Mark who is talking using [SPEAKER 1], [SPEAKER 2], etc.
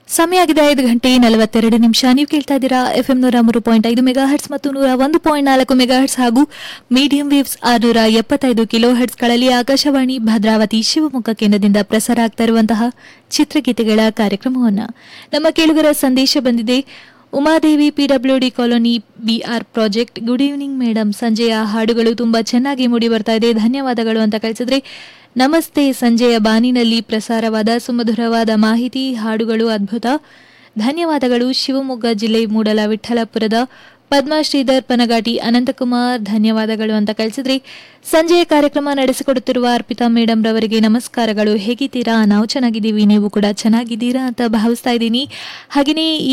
[SPEAKER 1] ಸಮಯ ಆಗಿದೆ ಐದು ಗಂಟೆ ನಲವತ್ತೆರಡು ನಿಮಿಷ ನೀವು ಕೇಳ್ತಾ ಇದ್ದೀರಾ ಎಫ್ ಎಂ ನೂರ ಮೂರು ಪಾಯಿಂಟ್ ಐದು ಮೆಗಾ ಹರ್ಟ್ಸ್ ಮತ್ತು ನೂರ ಒಂದು ಪಾಯಿಂಟ್ ನಾಲ್ಕು ಮೆಗಾ ಹರ್ಟ್ಸ್ ಹಾಗೂ ಮೀಡಿಯಂ ವೇವ್ಸ್ ಆರುನೂರ ಎಪ್ಪತ್ತೈದು ಕಿಲೋ ಹರ್ಟ್ಸ್ಗಳಲ್ಲಿ ಆಕಾಶವಾಣಿ ಭದ್ರಾವತಿ ಶಿವಮೊಗ್ಗ ಕೇಂದ್ರದಿಂದ ಪ್ರಸಾರ ಆಗ್ತಾ ಇರುವಂತಹ ಚಿತ್ರಗೀತೆಗಳ ಕಾರ್ಯಕ್ರಮವನ್ನು ನಮ್ಮ ಕೇಳುಗರ ಸಂದೇಶ ಬಂದಿದೆ Umadevi PWD colony BR project good evening madam ಸಂಜೆಯ ಹಾಡುಗಳು ತುಂಬಾ ಚೆನ್ನಾಗಿ ಮೂಡಿ ಬರ್ತಾ ಇದೆ ಧನ್ಯವಾದಗಳು ಅಂತ ಕಳಿಸಿದ್ರೆ ನಮಸ್ತೆ ಸಂಜೆಯ ಬಾನಿನಲ್ಲಿ ಪ್ರಸಾರವಾದ ಸುಮಧುರವಾದ ಮಾಹಿತಿ ಹಾಡುಗಳು ಅದ್ಭುತ ಧನ್ಯವಾದಗಳು ಶಿವಮೊಗ್ಗ ಜಿಲ್ಲೆ ಮೂಡಲ ವಿಠಲಪುರದ ಪದ್ಮಶ್ರೀಧರ್ ಪನಗಾಟಿ ಅನಂತಕುಮಾರ್ ಧನ್ಯವಾದಗಳು ಅಂತ ಕಳಿಸಿದ್ರಿ ಸಂಜೆಯ ಕಾರ್ಯಕ್ರಮ ನಡೆಸಿಕೊಡುತ್ತಿರುವ ಅರ್ಪಿತಾ ಮೇಡಮ್ ರವರಿಗೆ ನಮಸ್ಕಾರಗಳು ಹೇಗಿದ್ದೀರಾ ನಾವು ಚೆನ್ನಾಗಿದ್ದೀವಿ ನೀವು ಕೂಡ ಚೆನ್ನಾಗಿದ್ದೀರಾ ಅಂತ ಭಾವಿಸ್ತಾ ಇದ್ದೀನಿ ಹಾಗೆಯೇ ಈ